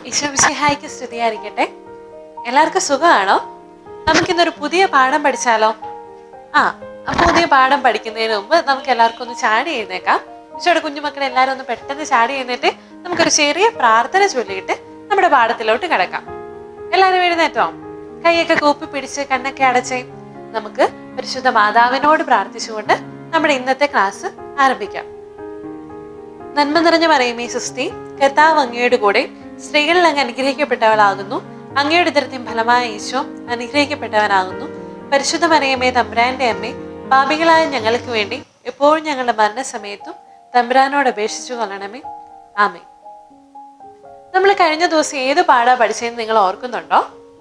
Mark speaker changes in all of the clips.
Speaker 1: ഈശോമിശിഹായിക്ക് സ്തുതിയായിരിക്കട്ടെ എല്ലാവർക്കും സുഖമാണോ നമുക്കിന്നൊരു പുതിയ പാഠം പഠിച്ചാലോ ആ ആ പുതിയ പാഠം പഠിക്കുന്നതിന് മുമ്പ് നമുക്ക് എല്ലാവർക്കും ഒന്ന് ചാടി എഴുന്നേക്കാം ഈശോയുടെ കുഞ്ഞുമക്കളെ എല്ലാവരും ഒന്ന് പെട്ടെന്ന് ചാടി എഴുന്നേറ്റ് നമുക്കൊരു ചെറിയ പ്രാർത്ഥന ചൊല്ലിയിട്ട് നമ്മുടെ പാഠത്തിലോട്ട് കിടക്കാം എല്ലാവരും എഴുന്നേറ്റോ കൈയൊക്കെ കൂപ്പി പിടിച്ച് കണ്ണൊക്കെ അടച്ചേ നമുക്ക് പരിശുദ്ധ മാതാവിനോട് പ്രാർത്ഥിച്ചുകൊണ്ട് നമ്മുടെ ഇന്നത്തെ ക്ലാസ് ആരംഭിക്കാം നന്മ നിറഞ്ഞ പറയുമേ സുസ്തി കർത്താവ് അങ്ങയുടെ കൂടെ സ്ത്രീകളിൽ അങ്ങ് അനുഗ്രഹിക്കപ്പെട്ടവളാകുന്നു അങ്ങയുടെ ദൃത്യം ഫലമായ ഈശോ അനുഗ്രഹിക്കപ്പെട്ടവനാകുന്നു പരിശുദ്ധ മറിയമേ തമ്പുരാന്റെ അമ്മേ പാപികളായ ഞങ്ങൾക്ക് വേണ്ടി എപ്പോഴും ഞങ്ങളുടെ മരണസമയത്തും തമ്പുരാനോട് അപേക്ഷിച്ചു കൊള്ളണമേ ആമേ നമ്മൾ കഴിഞ്ഞ ദിവസം ഏത് പാടാ പഠിച്ചതെന്ന് നിങ്ങൾ ഓർക്കുന്നുണ്ടോ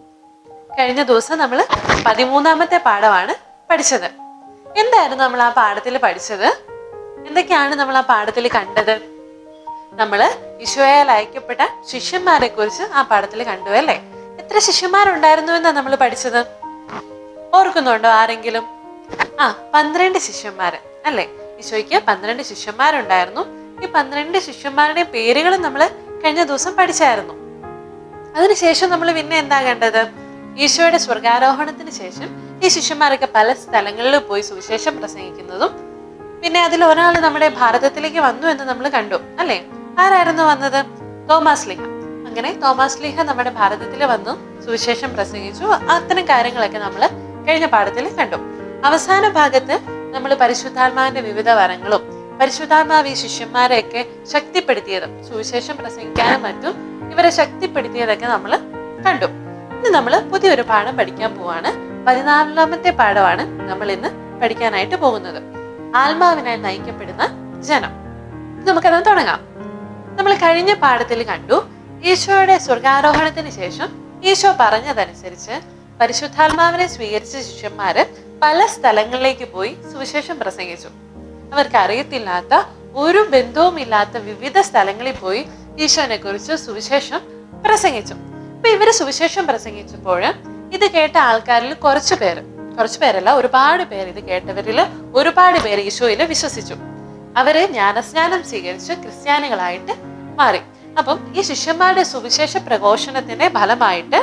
Speaker 1: കഴിഞ്ഞ ദിവസം നമ്മൾ പതിമൂന്നാമത്തെ പാഠമാണ് പഠിച്ചത് എന്തായിരുന്നു നമ്മൾ ആ പാഠത്തിൽ പഠിച്ചത് എന്തൊക്കെയാണ് നമ്മൾ ആ പാഠത്തിൽ കണ്ടത് നമ്മൾ ഈശോയാൽ അയക്കപ്പെട്ട ശിഷ്യന്മാരെ കുറിച്ച് ആ പാഠത്തിൽ കണ്ടു അല്ലേ എത്ര ശിഷ്യന്മാരുണ്ടായിരുന്നു എന്നാ നമ്മൾ പഠിച്ചത് ഓർക്കുന്നുണ്ടോ ആരെങ്കിലും ആ പന്ത്രണ്ട് ശിഷ്യന്മാര് അല്ലേ ഈശോയ്ക്ക് പന്ത്രണ്ട് ശിഷ്യന്മാരുണ്ടായിരുന്നു ഈ പന്ത്രണ്ട് ശിഷ്യന്മാരുടെ പേരുകൾ നമ്മൾ കഴിഞ്ഞ ദിവസം പഠിച്ചായിരുന്നു അതിനുശേഷം നമ്മൾ പിന്നെ എന്താ കണ്ടത് ഈശോയുടെ സ്വർഗാരോഹണത്തിന് ശേഷം ഈ ശിഷ്യന്മാരൊക്കെ പല സ്ഥലങ്ങളിൽ പോയി സുവിശേഷം പ്രസംഗിക്കുന്നതും പിന്നെ അതിൽ ഒരാൾ നമ്മുടെ ഭാരതത്തിലേക്ക് വന്നു എന്ന് നമ്മൾ കണ്ടു അല്ലേ ആരായിരുന്നു വന്നത് തോമാസ് ലീഹ അങ്ങനെ തോമാസ് ലീഹ നമ്മുടെ ഭാരതത്തിൽ വന്നു സുവിശേഷം പ്രസംഗിച്ചു അത്തരം കാര്യങ്ങളൊക്കെ നമ്മൾ കഴിഞ്ഞ പാഠത്തിൽ കണ്ടു അവസാന ഭാഗത്ത് നമ്മൾ പരിശുദ്ധാത്മാവിന്റെ വിവിധ വരങ്ങളും പരിശുദ്ധാത്മാവ് ഈ ശിഷ്യന്മാരെയൊക്കെ ശക്തിപ്പെടുത്തിയതും സുവിശേഷം പ്രസംഗിക്കാനും മറ്റും ഇവരെ ശക്തിപ്പെടുത്തിയതൊക്കെ നമ്മൾ കണ്ടു ഇന്ന് നമ്മൾ പുതിയൊരു പാഠം പഠിക്കാൻ പോവാണ് പതിനാലാമത്തെ പാഠമാണ് നമ്മൾ ഇന്ന് പഠിക്കാനായിട്ട് പോകുന്നത് ആത്മാവിനായി നയിക്കപ്പെടുന്ന ജനം ഇത് നമുക്കത് തുടങ്ങാം നമ്മൾ കഴിഞ്ഞ പാഠത്തിൽ കണ്ടു ഈശോയുടെ സ്വർഗാരോഹണത്തിന് ശേഷം ഈശോ പറഞ്ഞതനുസരിച്ച് പരിശുദ്ധാത്മാവിനെ സ്വീകരിച്ച ശിഷ്യന്മാര് പല സ്ഥലങ്ങളിലേക്ക് പോയി സുവിശേഷം പ്രസംഗിച്ചു അവർക്ക് അറിയത്തില്ലാത്ത ഒരു ബന്ധവുമില്ലാത്ത വിവിധ സ്ഥലങ്ങളിൽ പോയി ഈശോനെ കുറിച്ച് സുവിശേഷം പ്രസംഗിച്ചു അപ്പൊ ഇവര് സുവിശേഷം പ്രസംഗിച്ചപ്പോൾ ഇത് കേട്ട ആൾക്കാരിൽ കുറച്ചു പേര് കുറച്ചു പേരല്ല ഒരുപാട് പേര് ഇത് കേട്ടവരിൽ ഒരുപാട് പേര് ഈശോയിൽ വിശ്വസിച്ചു അവര് ജ്ഞാനസ്നാനം സ്വീകരിച്ച് ക്രിസ്ത്യാനികളായിട്ട് മാറി അപ്പം ഈ ശിഷ്യന്മാരുടെ സുവിശേഷ പ്രഘോഷണത്തിന്റെ ഫലമായിട്ട്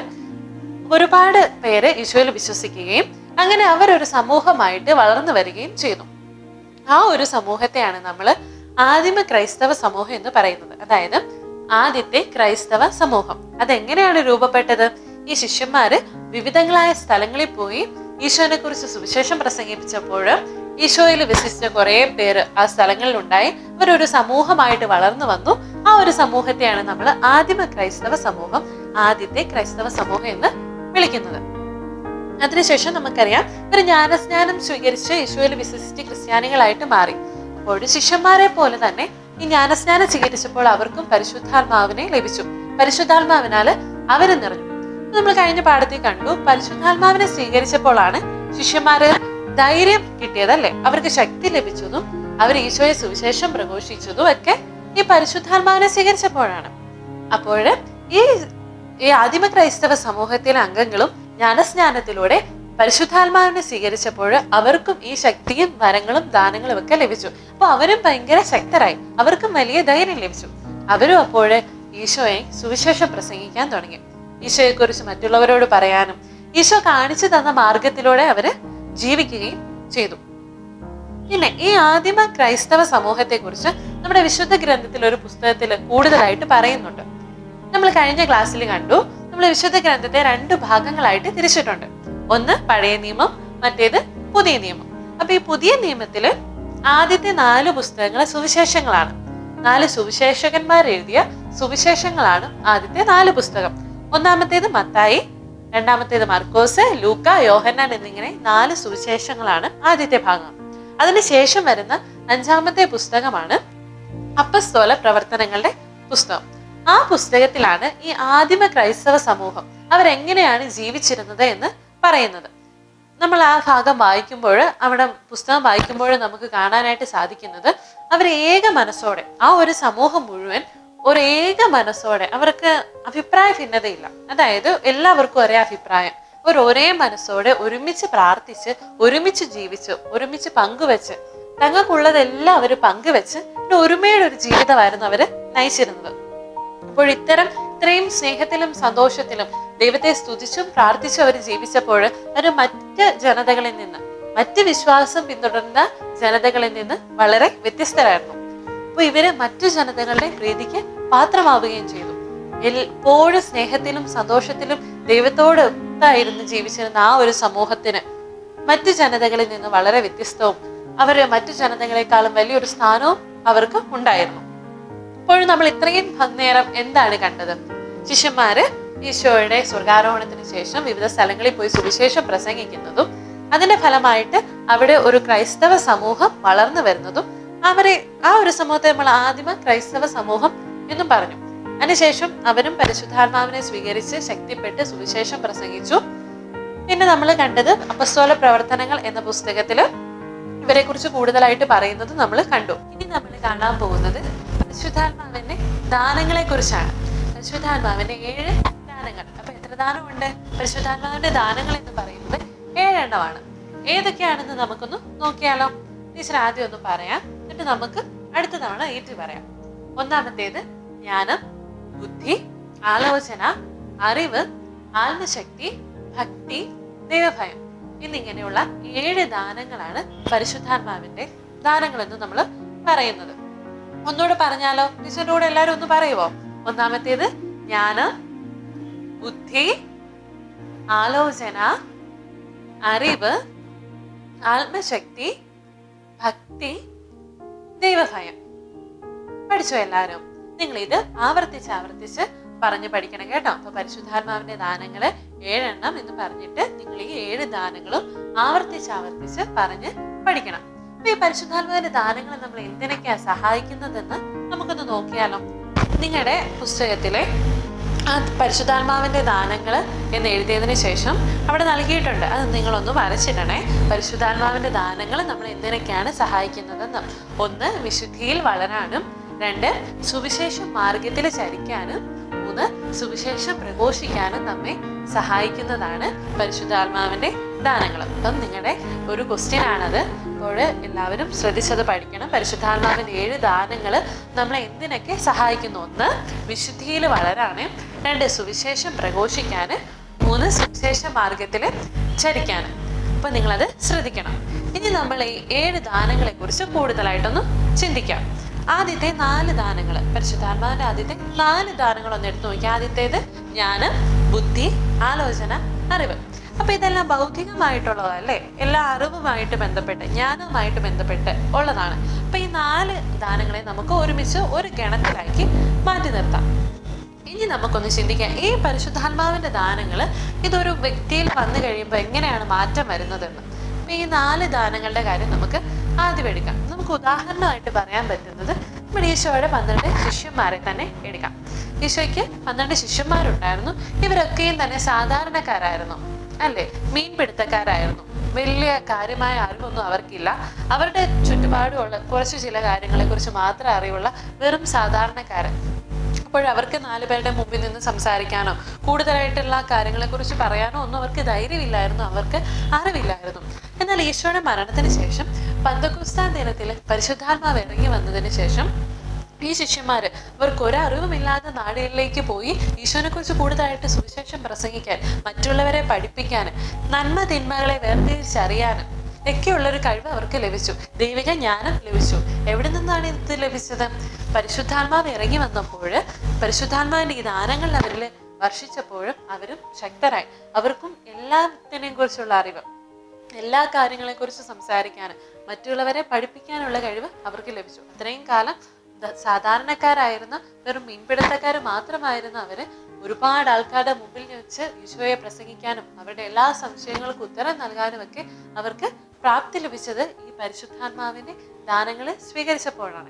Speaker 1: ഒരുപാട് പേര് ഈശോയിൽ വിശ്വസിക്കുകയും അങ്ങനെ അവരൊരു സമൂഹമായിട്ട് വളർന്നു വരികയും ചെയ്തു ആ ഒരു സമൂഹത്തെയാണ് നമ്മൾ ആദിമ ക്രൈസ്തവ സമൂഹം എന്ന് പറയുന്നത് അതായത് ആദ്യത്തെ ക്രൈസ്തവ സമൂഹം അതെങ്ങനെയാണ് രൂപപ്പെട്ടത് ഈ ശിഷ്യന്മാര് വിവിധങ്ങളായ സ്ഥലങ്ങളിൽ പോയി ഈശോനെ കുറിച്ച് സുവിശേഷം പ്രസംഗിപ്പിച്ചപ്പോൾ ഈശോയിൽ വിശ്വസിച്ച കുറേ പേര് ആ സ്ഥലങ്ങളിൽ ഉണ്ടായി അവരൊരു സമൂഹമായിട്ട് വളർന്നു വന്നു ആ ഒരു സമൂഹത്തെയാണ് നമ്മൾ ആദിമ ക്രൈസ്തവ സമൂഹം ആദ്യത്തെ ക്രൈസ്തവ സമൂഹം എന്ന് വിളിക്കുന്നത് അതിനുശേഷം നമുക്കറിയാം ഒരു ജ്ഞാനസ്നാനം സ്വീകരിച്ച് ഈശോയിൽ വിശ്വസിച്ച് ക്രിസ്ത്യാനികളായിട്ട് മാറി അപ്പോൾ ശിഷ്യന്മാരെ പോലെ തന്നെ ഈ ജ്ഞാനസ്നാനം സ്വീകരിച്ചപ്പോൾ അവർക്കും പരിശുദ്ധാത്മാവിനെ ലഭിച്ചു പരിശുദ്ധാത്മാവിനാല് അവര് നിറഞ്ഞു നമ്മൾ കഴിഞ്ഞ പാഠത്തിൽ കണ്ടു പരിശുദ്ധാത്മാവിനെ സ്വീകരിച്ചപ്പോഴാണ് ശിഷ്യന്മാര് ധൈര്യം കിട്ടിയതല്ലേ അവർക്ക് ശക്തി ലഭിച്ചതും അവർ ഈശോയെ സുവിശേഷം പ്രഘോഷിച്ചതും ഒക്കെ ഈ പരിശുദ്ധാത്മാവിനെ സ്വീകരിച്ചപ്പോഴാണ് അപ്പോൾ ഈ ഈ ആദിമ ക്രൈസ്തവ സമൂഹത്തിലെ അംഗങ്ങളും ജ്ഞാനസ്നാനത്തിലൂടെ പരിശുദ്ധാത്മാവിനെ സ്വീകരിച്ചപ്പോൾ അവർക്കും ഈ ശക്തിയും വരങ്ങളും ദാനങ്ങളും ഒക്കെ ലഭിച്ചു അപ്പൊ അവരും ഭയങ്കര ശക്തരായി അവർക്കും വലിയ ധൈര്യം ലഭിച്ചു അവരും അപ്പോൾ ഈശോയെ സുവിശേഷം പ്രസംഗിക്കാൻ തുടങ്ങി ഈശോയെ കുറിച്ച് മറ്റുള്ളവരോട് പറയാനും ഈശോ കാണിച്ചു തന്ന മാർഗത്തിലൂടെ അവര് ജീവിക്കുകയും ചെയ്തു പിന്നെ ഈ ആദിമ ക്രൈസ്തവ സമൂഹത്തെ കുറിച്ച് നമ്മുടെ വിശുദ്ധ ഗ്രന്ഥത്തിൽ ഒരു പുസ്തകത്തിൽ കൂടുതലായിട്ട് പറയുന്നുണ്ട് നമ്മൾ കഴിഞ്ഞ ക്ലാസ്സിൽ കണ്ടു നമ്മൾ വിശുദ്ധ ഗ്രന്ഥത്തെ രണ്ട് ഭാഗങ്ങളായിട്ട് തിരിച്ചിട്ടുണ്ട് ഒന്ന് പഴയ നിയമം മറ്റേത് പുതിയ നിയമം അപ്പൊ ഈ പുതിയ നിയമത്തില് ആദ്യത്തെ നാല് പുസ്തകങ്ങൾ സുവിശേഷങ്ങളാണ് നാല് സുവിശേഷകന്മാർ എഴുതിയ സുവിശേഷങ്ങളാണ് ആദ്യത്തെ നാല് പുസ്തകം ഒന്നാമത്തേത് മത്തായി രണ്ടാമത്തേത് മർക്കോസ് ലൂക്ക യോഹന്നാൻ എന്നിങ്ങനെ നാല് സുവിശേഷങ്ങളാണ് ആദ്യത്തെ ഭാഗം അതിനുശേഷം വരുന്ന അഞ്ചാമത്തെ പുസ്തകമാണ് അപ്പസ്തോല പ്രവർത്തനങ്ങളുടെ പുസ്തകം ആ പുസ്തകത്തിലാണ് ഈ ആദിമ ക്രൈസ്തവ സമൂഹം അവരെങ്ങനെയാണ് ജീവിച്ചിരുന്നത് എന്ന് പറയുന്നത് നമ്മൾ ആ ഭാഗം വായിക്കുമ്പോൾ അവിടെ പുസ്തകം വായിക്കുമ്പോൾ നമുക്ക് കാണാനായിട്ട് സാധിക്കുന്നത് അവർ ഏക മനസ്സോടെ ആ ഒരു സമൂഹം മുഴുവൻ ഒരു ഏക മനസ്സോടെ അവർക്ക് അഭിപ്രായ ഭിന്നതയില്ല അതായത് എല്ലാവർക്കും ഒരേ അഭിപ്രായം അവർ ഒരേ മനസ്സോടെ ഒരുമിച്ച് പ്രാർത്ഥിച്ച് ഒരുമിച്ച് ജീവിച്ച് ഒരുമിച്ച് പങ്കുവെച്ച് തങ്ങൾക്കുള്ളതെല്ലാം അവർ പങ്കുവെച്ച് ഒരു ഒരുമയുടെ ഒരു ജീവിതമായിരുന്നു അവർ നയിച്ചിരുന്നത് അപ്പോൾ ഇത്തരം ഇത്രയും സ്നേഹത്തിലും സന്തോഷത്തിലും ദൈവത്തെ സ്തുതിച്ചും പ്രാർത്ഥിച്ചും അവർ ജീവിച്ചപ്പോൾ അവർ മറ്റ് ജനതകളിൽ നിന്ന് മറ്റ് വിശ്വാസം പിന്തുടർന്ന ജനതകളിൽ നിന്ന് വളരെ വ്യത്യസ്തരായിരുന്നു അപ്പൊ ഇവര് മറ്റു ജനതകളുടെ പ്രീതിക്ക് പാത്രമാവുകയും ചെയ്തു എപ്പോഴും സ്നേഹത്തിലും സന്തോഷത്തിലും ദൈവത്തോട് ഒത്തായിരുന്നു ജീവിച്ചിരുന്ന ആ ഒരു സമൂഹത്തിന് മറ്റു ജനതകളിൽ നിന്ന് വളരെ വ്യത്യസ്തവും അവര് മറ്റു ജനതകളെക്കാളും വലിയൊരു സ്ഥാനവും അവർക്ക് ഉണ്ടായിരുന്നു ഇപ്പോഴും നമ്മൾ ഇത്രയും നേരം എന്താണ് കണ്ടത് ശിഷ്യന്മാര് ഈശോയുടെ സ്വർഗാരോഹണത്തിന് ശേഷം വിവിധ സ്ഥലങ്ങളിൽ പോയി സുവിശേഷം പ്രസംഗിക്കുന്നതും അതിന്റെ ഫലമായിട്ട് അവിടെ ഒരു ക്രൈസ്തവ സമൂഹം വളർന്നു വരുന്നതും അവരെ ആ ഒരു സമൂഹത്തെ നമ്മൾ ആദിമ ക്രൈസ്തവ സമൂഹം എന്നും പറഞ്ഞു അതിനുശേഷം അവരും പരിശുദ്ധാത്മാവിനെ സ്വീകരിച്ച് ശക്തിപ്പെട്ട് സുവിശേഷം പ്രസംഗിച്ചു പിന്നെ നമ്മൾ കണ്ടത് അപ്പസ്തോല പ്രവർത്തനങ്ങൾ എന്ന പുസ്തകത്തില് ഇവരെ കുറിച്ച് കൂടുതലായിട്ട് പറയുന്നത് നമ്മൾ കണ്ടു ഇനി നമ്മൾ കാണാൻ പോകുന്നത് പരിശുദ്ധാത്മാവിന്റെ ദാനങ്ങളെ കുറിച്ചാണ് പരിശുദ്ധാത്മാവിന്റെ ഏഴ് ദാനങ്ങൾ അപ്പൊ എത്ര ദാനമുണ്ട് പരിശുദ്ധാത്മാവിന്റെ ദാനങ്ങൾ എന്ന് പറയുന്നത് ഏഴെണ്ണമാണ് ഏതൊക്കെയാണെന്ന് നമുക്കൊന്ന് നോക്കിയാലോ ടീച്ചർ ആദ്യം ഒന്ന് പറയാം എന്നിട്ട് നമുക്ക് അടുത്ത തവണ ഏറ്റി പറയാം ഒന്നാമത്തേത് ജ്ഞാനം ബുദ്ധി ആലോചന അറിവ് ആത്മശക്തി ഭക്തി ദൈവഭയം എന്നിങ്ങനെയുള്ള ഏഴ് ദാനങ്ങളാണ് പരിശുദ്ധാത്മാവിന്റെ ദാനങ്ങൾ എന്ന് നമ്മൾ പറയുന്നത് ഒന്നുകൂടെ പറഞ്ഞാലോ ടീച്ചറിന്റെ കൂടെ എല്ലാവരും ഒന്ന് പറയുവോ ഒന്നാമത്തേത് ജ്ഞാനം ബുദ്ധി ആലോചന അറിവ് ആത്മശക്തി ഭക്തി ദൈവഭയം പഠിച്ചോ എല്ലാവരും നിങ്ങൾ ഇത് ആവർത്തിച്ച് ആവർത്തിച്ച് പറഞ്ഞു പഠിക്കണം കേട്ടോ അപ്പൊ പരിശുദ്ധാത്മാവിന്റെ ദാനങ്ങള് ഏഴെണ്ണം എന്ന് പറഞ്ഞിട്ട് നിങ്ങൾ ഈ ഏഴ് ദാനങ്ങളും ആവർത്തിച്ച് ആവർത്തിച്ച് പറഞ്ഞ് പഠിക്കണം അപ്പൊ ഈ പരിശുദ്ധാത്മാവിന്റെ ദാനങ്ങൾ നമ്മൾ എന്തിനൊക്കെയാ സഹായിക്കുന്നതെന്ന് നമുക്കൊന്ന് നോക്കിയാലോ നിങ്ങളുടെ പുസ്തകത്തിലെ ആ പരിശുദ്ധാത്മാവിന്റെ ദാനങ്ങൾ എന്ന് എഴുതിയതിന് ശേഷം അവിടെ നൽകിയിട്ടുണ്ട് അത് നിങ്ങളൊന്ന് വരച്ചിടണേ പരിശുദ്ധാത്മാവിന്റെ ദാനങ്ങൾ നമ്മൾ എന്തിനൊക്കെയാണ് സഹായിക്കുന്നതെന്ന് ഒന്ന് വിശുദ്ധിയിൽ വളരാനും രണ്ട് സുവിശേഷ മാർഗത്തിൽ ചരിക്കാനും മൂന്ന് സുവിശേഷം പ്രഘോഷിക്കാനും നമ്മെ സഹായിക്കുന്നതാണ് പരിശുദ്ധാത്മാവിന്റെ ദാനങ്ങൾ അപ്പം നിങ്ങളുടെ ഒരു ക്വസ്റ്റ്യൻ ആണത് അപ്പോൾ എല്ലാവരും ശ്രദ്ധിച്ചത് പഠിക്കണം പരിശുദ്ധാത്മാവിന്റെ ഏഴ് ദാനങ്ങൾ നമ്മളെ എന്തിനൊക്കെ സഹായിക്കുന്നു ഒന്ന് വിശുദ്ധിയിൽ വളരാന് രണ്ട് സുവിശേഷം പ്രഘോഷിക്കാന് മൂന്ന് സുവിശേഷ മാർഗത്തിൽ ചരിക്കാന് അപ്പൊ നിങ്ങളത് ശ്രദ്ധിക്കണം ഇനി നമ്മൾ ഈ ഏഴ് ദാനങ്ങളെ കുറിച്ച് കൂടുതലായിട്ടൊന്ന് ചിന്തിക്കാം ആദ്യത്തെ നാല് ദാനങ്ങൾ പരിശുദ്ധാത്മാവിന്റെ ആദ്യത്തെ നാല് ദാനങ്ങൾ ഒന്ന് എടുത്തു നോക്കിയാൽ ആദ്യത്തേത് ജ്ഞാനം ബുദ്ധി ആലോചന അറിവ് അപ്പൊ ഇതെല്ലാം ഭൗതികമായിട്ടുള്ളതല്ലേ എല്ലാ അറിവുമായിട്ട് ബന്ധപ്പെട്ട് ജ്ഞാനവുമായിട്ട് ബന്ധപ്പെട്ട് ഉള്ളതാണ് അപ്പൊ ഈ നാല് ദാനങ്ങളെ നമുക്ക് ഒരുമിച്ച് ഒരു ഗണത്തിലാക്കി മാറ്റി നിർത്താം ഇനി നമുക്കൊന്ന് ചിന്തിക്കാം ഈ പരിശുദ്ധാത്മാവിന്റെ ദാനങ്ങൾ ഇതൊരു വ്യക്തിയിൽ വന്നു കഴിയുമ്പോൾ എങ്ങനെയാണ് മാറ്റം വരുന്നതെന്ന് അപ്പൊ ഈ നാല് ദാനങ്ങളുടെ കാര്യം നമുക്ക് ആദ്യം എടുക്കാം നമുക്ക് ഉദാഹരണമായിട്ട് പറയാൻ പറ്റുന്നത് നമ്മുടെ ഈശോയുടെ പന്ത്രണ്ട് ശിഷ്യന്മാരെ തന്നെ എടുക്കാം ഈശോയ്ക്ക് പന്ത്രണ്ട് ശിഷ്യന്മാരുണ്ടായിരുന്നു ഇവരൊക്കെയും തന്നെ സാധാരണക്കാരായിരുന്നു അല്ലേ മീൻപിടുത്തക്കാരായിരുന്നു വലിയ കാര്യമായ അറിവൊന്നും അവർക്കില്ല അവരുടെ ചുറ്റുപാടുമുള്ള കുറച്ച് ചില കാര്യങ്ങളെ കുറിച്ച് മാത്രം അറിവുള്ള വെറും സാധാരണക്കാരൻ അപ്പോൾ അവർക്ക് നാല് പേരുടെ മുമ്പിൽ നിന്ന് സംസാരിക്കാനോ കൂടുതലായിട്ടുള്ള കാര്യങ്ങളെക്കുറിച്ച് പറയാനോ ഒന്നും അവർക്ക് ധൈര്യമില്ലായിരുന്നു അവർക്ക് അറിവില്ലായിരുന്നു എന്നാൽ ഈശോയുടെ മരണത്തിന് ശേഷം പന്തകുസ്താൻ ദിനത്തിൽ പരിശുദ്ധാത്മാവ് ഇറങ്ങി വന്നതിന് ശേഷം ഈ ശിഷ്യന്മാര് അവർക്ക് ഒരറിവുമില്ലാതെ നാടുകളിലേക്ക് പോയി ഈശോനെ കുറിച്ച് കൂടുതലായിട്ട് സുവിശേഷം പ്രസംഗിക്കാൻ മറ്റുള്ളവരെ പഠിപ്പിക്കാൻ നന്മ തിന്മകളെ വേർതിരിച്ചറിയാനും ഒക്കെയുള്ളൊരു കഴിവ് അവർക്ക് ലഭിച്ചു ദൈവിക ജ്ഞാനം ലഭിച്ചു എവിടെ നിന്നാണ് ഇത് ലഭിച്ചത് പരിശുദ്ധാത്മാവ് ഇറങ്ങി വന്നപ്പോൾ പരിശുദ്ധാത്മാവിന്റെ ഈ ദാനങ്ങൾ അവരിൽ വർഷിച്ചപ്പോഴും അവരും ശക്തരായി അവർക്കും എല്ലാത്തിനെയും കുറിച്ചുള്ള അറിവ് എല്ലാ കാര്യങ്ങളെ കുറിച്ച് സംസാരിക്കാനും മറ്റുള്ളവരെ പഠിപ്പിക്കാനുള്ള കഴിവ് അവർക്ക് ലഭിച്ചു അത്രയും കാലം ദ- സാധാരണക്കാരായിരുന്ന വെറും മീൻപിടുത്തക്കാർ മാത്രമായിരുന്ന അവര് ഒരുപാട് ആൾക്കാരുടെ മുമ്പിൽ വെച്ച് ഈശോയെ പ്രസംഗിക്കാനും അവരുടെ എല്ലാ സംശയങ്ങൾക്കും ഉത്തരം നൽകാനും ഒക്കെ അവർക്ക് പ്രാപ്തി ലഭിച്ചത് ഈ പരിശുദ്ധാത്മാവിന്റെ ദാനങ്ങളെ സ്വീകരിച്ചപ്പോഴാണ്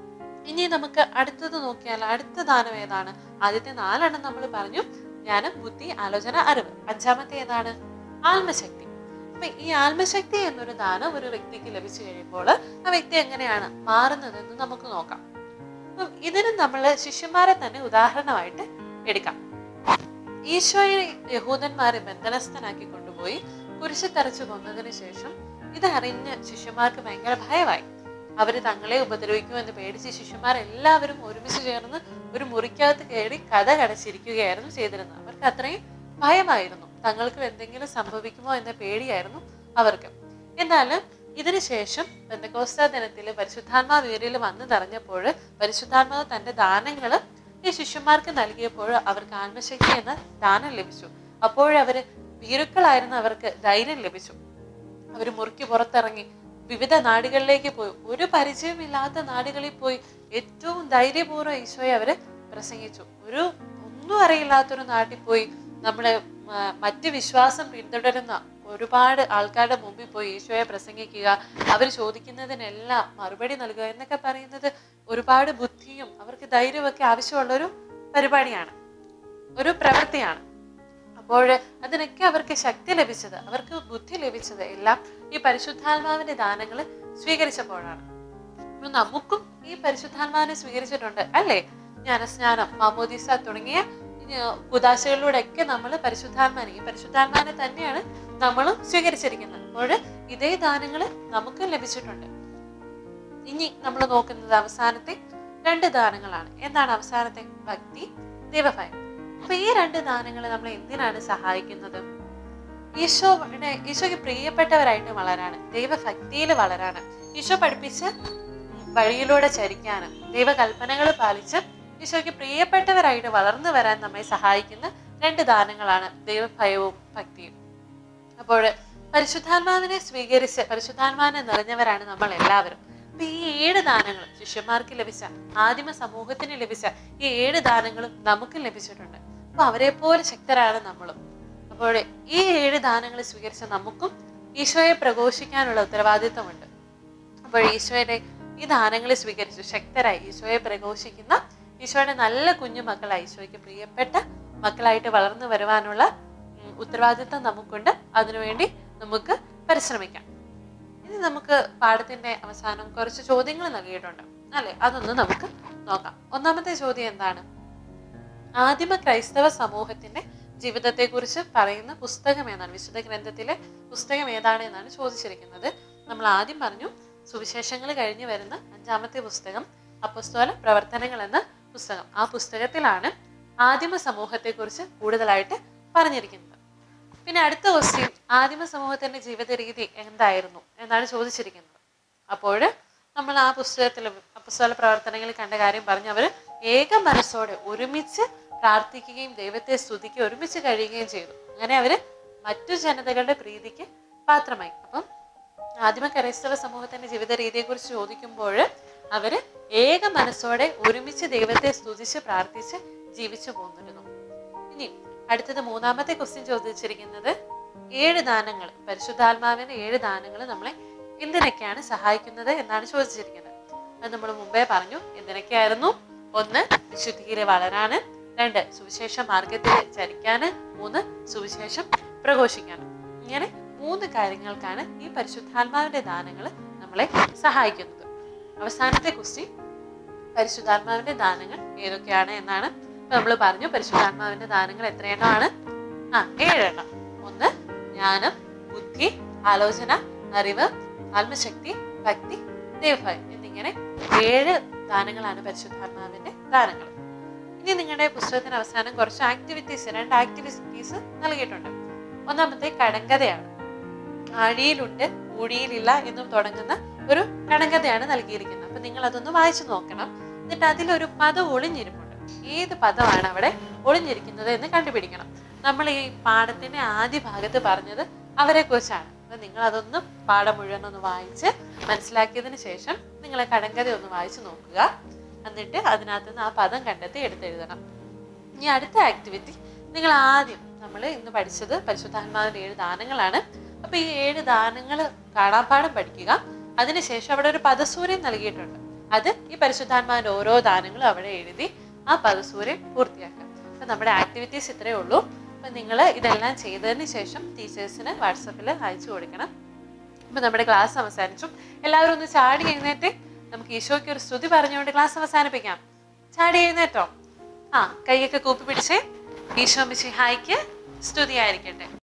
Speaker 1: ഇനി നമുക്ക് അടുത്തത് നോക്കിയാൽ അടുത്ത ദാനം ഏതാണ് ആദ്യത്തെ നാലെണ്ണം നമ്മൾ പറഞ്ഞു ജ്ഞാനം ബുദ്ധി ആലോചന അറിവ് അഞ്ചാമത്തെ ഏതാണ് ആത്മശക്തി അപ്പൊ ഈ ആത്മശക്തി എന്നൊരു ദാനം ഒരു വ്യക്തിക്ക് ലഭിച്ചു കഴിയുമ്പോൾ ആ വ്യക്തി എങ്ങനെയാണ് മാറുന്നതെന്ന് നമുക്ക് നോക്കാം അപ്പം ഇതിന് നമ്മൾ ശിഷ്യന്മാരെ തന്നെ ഉദാഹരണമായിട്ട് എടുക്കാം ഈശോയെ യഹൂദന്മാരെ ബന്ധനസ്ഥനാക്കി കൊണ്ടുപോയി കുരിശ് തറച്ചു കൊന്നതിന് ശേഷം ഇത് അറിഞ്ഞ് ശിഷ്യന്മാർക്ക് ഭയങ്കര ഭയമായി അവർ തങ്ങളെ ഉപദ്രവിക്കുമെന്ന് പേടിച്ച് ശിഷ്യന്മാർ എല്ലാവരും ഒരുമിച്ച് ചേർന്ന് ഒരു മുറിക്കകത്ത് കയറി കഥ കടച്ചിരിക്കുകയായിരുന്നു ചെയ്തിരുന്നത് അവർക്ക് അത്രയും ഭയമായിരുന്നു തങ്ങൾക്ക് എന്തെങ്കിലും സംഭവിക്കുമോ എന്ന പേടിയായിരുന്നു അവർക്ക് എന്നാൽ ഇതിനുശേഷം ബന്ധകോസ്ത ദിനത്തിൽ പരിശുദ്ധാത്മാവ് ഇവരിൽ വന്നു നിറഞ്ഞപ്പോൾ പരിശുദ്ധാത്മാവ് തന്റെ ദാനങ്ങൾ ഈ ശിഷ്യന്മാർക്ക് നൽകിയപ്പോൾ അവർക്ക് ആത്മശക്തി എന്ന ദാനം ലഭിച്ചു അപ്പോഴവര് ഭീരുക്കളായിരുന്ന അവർക്ക് ധൈര്യം ലഭിച്ചു അവർ മുറുക്കി പുറത്തിറങ്ങി വിവിധ നാടുകളിലേക്ക് പോയി ഒരു പരിചയമില്ലാത്ത നാടുകളിൽ പോയി ഏറ്റവും ധൈര്യപൂർവ്വം ഈശോയെ അവര് പ്രസംഗിച്ചു ഒരു ഒന്നും അറിയില്ലാത്തൊരു നാട്ടിൽ പോയി നമ്മളെ മ- മറ്റ് വിശ്വാസം പിന്തുടരുന്ന ഒരുപാട് ആൾക്കാരുടെ മുമ്പിൽ പോയി ഈശോയെ പ്രസംഗിക്കുക അവർ ചോദിക്കുന്നതിനെല്ലാം മറുപടി നൽകുക എന്നൊക്കെ പറയുന്നത് ഒരുപാട് ബുദ്ധിയും അവർക്ക് ധൈര്യമൊക്കെ ആവശ്യമുള്ള ഒരു പരിപാടിയാണ് ഒരു പ്രവൃത്തിയാണ് അപ്പോൾ അതിനൊക്കെ അവർക്ക് ശക്തി ലഭിച്ചത് അവർക്ക് ബുദ്ധി ലഭിച്ചത് എല്ലാം ഈ പരിശുദ്ധാത്മാവിന്റെ ദാനങ്ങൾ സ്വീകരിച്ചപ്പോഴാണ് അപ്പൊ നമുക്കും ഈ പരിശുദ്ധാത്മാവിനെ സ്വീകരിച്ചിട്ടുണ്ട് അല്ലേ ജ്ഞാനസ്നാനം മാമോദീസ തുടങ്ങിയ കുദാശകളിലൂടെയൊക്കെ നമ്മൾ പരിശുദ്ധാത്മാനെ ഈ പരിശുദ്ധാത്മാനെ തന്നെയാണ് നമ്മളും സ്വീകരിച്ചിരിക്കുന്നത് അപ്പോൾ ഇതേ ദാനങ്ങൾ നമുക്കും ലഭിച്ചിട്ടുണ്ട് ഇനി നമ്മൾ നോക്കുന്നത് അവസാനത്തെ രണ്ട് ദാനങ്ങളാണ് എന്താണ് അവസാനത്തെ ഭക്തി ദൈവഭയം അപ്പൊ ഈ രണ്ട് ദാനങ്ങൾ നമ്മളെ എന്തിനാണ് സഹായിക്കുന്നത് ഈശോയുടെ ഈശോയ്ക്ക് പ്രിയപ്പെട്ടവരായിട്ട് വളരാണ് ദൈവഭക്തിയിൽ വളരാണ് ഈശോ പഠിപ്പിച്ച് വഴിയിലൂടെ ചരിക്കാനും ദൈവകൽപ്പനകൾ പാലിച്ച് ഈശോയ്ക്ക് പ്രിയപ്പെട്ടവരായിട്ട് വളർന്നു വരാൻ നമ്മെ സഹായിക്കുന്ന രണ്ട് ദാനങ്ങളാണ് ദൈവഭയവും ഭക്തിയും അപ്പോൾ പരിശുദ്ധാത്മാവിനെ സ്വീകരിച്ച് പരിശുദ്ധാത്മാവിനെ നിറഞ്ഞവരാണ് നമ്മൾ എല്ലാവരും അപ്പൊ ഈ ഏഴ് ദാനങ്ങളും ശിഷ്യന്മാർക്ക് ലഭിച്ച ആദിമ സമൂഹത്തിന് ലഭിച്ച ഈ ഏഴ് ദാനങ്ങളും നമുക്ക് ലഭിച്ചിട്ടുണ്ട് അപ്പൊ അവരെ പോലെ ശക്തരാണ് നമ്മളും അപ്പോൾ ഈ ഏഴ് ദാനങ്ങൾ സ്വീകരിച്ച നമുക്കും ഈശോയെ പ്രഘോഷിക്കാനുള്ള ഉത്തരവാദിത്വമുണ്ട് അപ്പോൾ ഈശോയുടെ ഈ ദാനങ്ങളെ സ്വീകരിച്ചു ശക്തരായി ഈശോയെ പ്രഘോഷിക്കുന്ന ഈശോയുടെ നല്ല കുഞ്ഞു മക്കളായി ഈശോയ്ക്ക് പ്രിയപ്പെട്ട മക്കളായിട്ട് വളർന്നു വരുവാനുള്ള ഉം, ഉത്തരവാദിത്വം നമുക്കുണ്ട് അതിനുവേണ്ടി നമുക്ക് പരിശ്രമിക്കാം ഇനി നമുക്ക് പാഠത്തിന്റെ അവസാനം കുറച്ച് ചോദ്യങ്ങൾ നൽകിയിട്ടുണ്ട് അല്ലെ അതൊന്ന് നമുക്ക് നോക്കാം ഒന്നാമത്തെ ചോദ്യം എന്താണ് ആദിമ ക്രൈസ്തവ സമൂഹത്തിന്റെ ജീവിതത്തെക്കുറിച്ച് പറയുന്ന പുസ്തകം ഏതാണ് വിശുദ്ധ ഗ്രന്ഥത്തിലെ പുസ്തകം ഏതാണ് എന്നാണ് ചോദിച്ചിരിക്കുന്നത് നമ്മൾ ആദ്യം പറഞ്ഞു സുവിശേഷങ്ങൾ കഴിഞ്ഞു വരുന്ന അഞ്ചാമത്തെ പുസ്തകം അപ്പസ്തോല പ്രവർത്തനങ്ങൾ എന്ന പുസ്തകം ആ പുസ്തകത്തിലാണ് ആദിമ സമൂഹത്തെക്കുറിച്ച് കൂടുതലായിട്ട് പറഞ്ഞിരിക്കുന്നത് പിന്നെ അടുത്ത ക്വസ്റ്റ്യൻ ആദിമ സമൂഹത്തിന്റെ ജീവിത രീതി എന്തായിരുന്നു എന്നാണ് ചോദിച്ചിരിക്കുന്നത് അപ്പോൾ നമ്മൾ ആ പുസ്തകത്തിൽ അപ്പസ്തോല പ്രവർത്തനങ്ങളിൽ കണ്ട കാര്യം പറഞ്ഞു അവർ ഏക മനസ്സോടെ ഒരുമിച്ച് പ്രാർത്ഥിക്കുകയും ദൈവത്തെ സ്തുതിക്കുകയും ഒരുമിച്ച് കഴിയുകയും ചെയ്തു അങ്ങനെ അവര് മറ്റു ജനതകളുടെ പ്രീതിക്ക് പാത്രമായി അപ്പം ആദിമ ക്രൈസ്തവ സമൂഹത്തിന്റെ ജീവിത രീതിയെക്കുറിച്ച് ചോദിക്കുമ്പോൾ അവര് ഏക മനസ്സോടെ ഒരുമിച്ച് ദൈവത്തെ സ്തുതിച്ച് പ്രാർത്ഥിച്ച് ജീവിച്ചു പോന്നിരുന്നു ഇനി അടുത്തത് മൂന്നാമത്തെ ക്വസ്റ്റ്യൻ ചോദിച്ചിരിക്കുന്നത് ഏഴ് ദാനങ്ങൾ പരിശുദ്ധാത്മാവിന്റെ ഏഴ് ദാനങ്ങൾ നമ്മളെ എന്തിനൊക്കെയാണ് സഹായിക്കുന്നത് എന്നാണ് ചോദിച്ചിരിക്കുന്നത് അത് നമ്മൾ മുമ്പേ പറഞ്ഞു എന്തിനൊക്കെയായിരുന്നു ഒന്ന് വിശുദ്ധിയിലെ വളരാന് രണ്ട് സുവിശേഷ മാർഗത്തിൽ ചരിക്കാന് മൂന്ന് സുവിശേഷം പ്രഘോഷിക്കാനും ഇങ്ങനെ മൂന്ന് കാര്യങ്ങൾക്കാണ് ഈ പരിശുദ്ധാത്മാവിന്റെ ദാനങ്ങൾ നമ്മളെ സഹായിക്കുന്നത് അവസാനത്തെ ക്വസ്റ്റ്യൻ പരിശുദ്ധാത്മാവിന്റെ ദാനങ്ങൾ ഏതൊക്കെയാണ് എന്നാണ് നമ്മൾ പറഞ്ഞു പരിശുദ്ധാത്മാവിന്റെ ദാനങ്ങൾ എത്രയെണ്ണമാണ് ആ ഏഴെണ്ണം ഒന്ന് ജ്ഞാനം ബുദ്ധി ആലോചന അറിവ് ആത്മശക്തി ഭക്തി ദൈവഭയം എന്നിങ്ങനെ ഏഴ് ദാനങ്ങളാണ് പരിശുദ്ധാത്മാവിന്റെ ദാനങ്ങൾ ഇനി നിങ്ങളുടെ പുസ്തകത്തിന് അവസാനം കുറച്ച് ആക്ടിവിറ്റീസ് രണ്ട് ആക്ടിവിറ്റീസ് നൽകിയിട്ടുണ്ട് ഒന്നാമത്തെ കടങ്കഥയാണ് ആഴിയിലുണ്ട് ഊഴിയിലില്ല എന്നും തുടങ്ങുന്ന ഒരു കടങ്കഥയാണ് നൽകിയിരിക്കുന്നത് അപ്പൊ നിങ്ങൾ അതൊന്ന് വായിച്ചു നോക്കണം എന്നിട്ട് അതിലൊരു പദം ഒളിഞ്ഞിരിപ്പുണ്ട് ഏത് പദമാണ് അവിടെ ഒളിഞ്ഞിരിക്കുന്നത് എന്ന് കണ്ടുപിടിക്കണം നമ്മൾ ഈ പാഠത്തിന്റെ ആദ്യ ഭാഗത്ത് പറഞ്ഞത് അവരെ കുറിച്ചാണ് അപ്പൊ നിങ്ങൾ അതൊന്ന് പാഠം മുഴുവൻ ഒന്ന് വായിച്ച് മനസ്സിലാക്കിയതിന് ശേഷം നിങ്ങൾ ആ കടങ്കഥ ഒന്ന് വായിച്ചു നോക്കുക എന്നിട്ട് അതിനകത്ത് നിന്ന് ആ പദം കണ്ടെത്തി എടുത്തെഴുതണം ഇനി അടുത്ത ആക്ടിവിറ്റി നിങ്ങൾ ആദ്യം നമ്മൾ ഇന്ന് പഠിച്ചത് പരിശുദ്ധാത്മാവിന്റെ ഏഴ് ദാനങ്ങളാണ് അപ്പൊ ഈ ഏഴ് ദാനങ്ങൾ കാണാപ്പാഠം പഠിക്കുക അതിനുശേഷം അവിടെ ഒരു പദസൂര്യൻ നൽകിയിട്ടുണ്ട് അത് ഈ പരിശുദ്ധാത്മാവിന്റെ ഓരോ ദാനങ്ങളും അവിടെ എഴുതി ആ പദസൂര്യൻ പൂർത്തിയാക്കുക അപ്പൊ നമ്മുടെ ആക്ടിവിറ്റീസ് ഇത്രയേ ഉള്ളൂ അപ്പൊ നിങ്ങൾ ഇതെല്ലാം ചെയ്തതിന് ശേഷം ടീച്ചേഴ്സിന് വാട്സപ്പിൽ അയച്ചു കൊടുക്കണം അപ്പൊ നമ്മുടെ ക്ലാസ് അവസാനിച്ചു എല്ലാവരും ഒന്ന് ചാടി എഴുന്നേറ്റ് നമുക്ക് ഈശോയ്ക്ക് ഒരു സ്തുതി പറഞ്ഞുകൊണ്ട് ക്ലാസ് അവസാനിപ്പിക്കാം ചാടി എഴുന്നേറ്റോ ആ കൈയൊക്കെ കൂപ്പി പിടിച്ചേ ഈശോ മിശിഹായിക്ക് സ്തുതിയായിരിക്കട്ടെ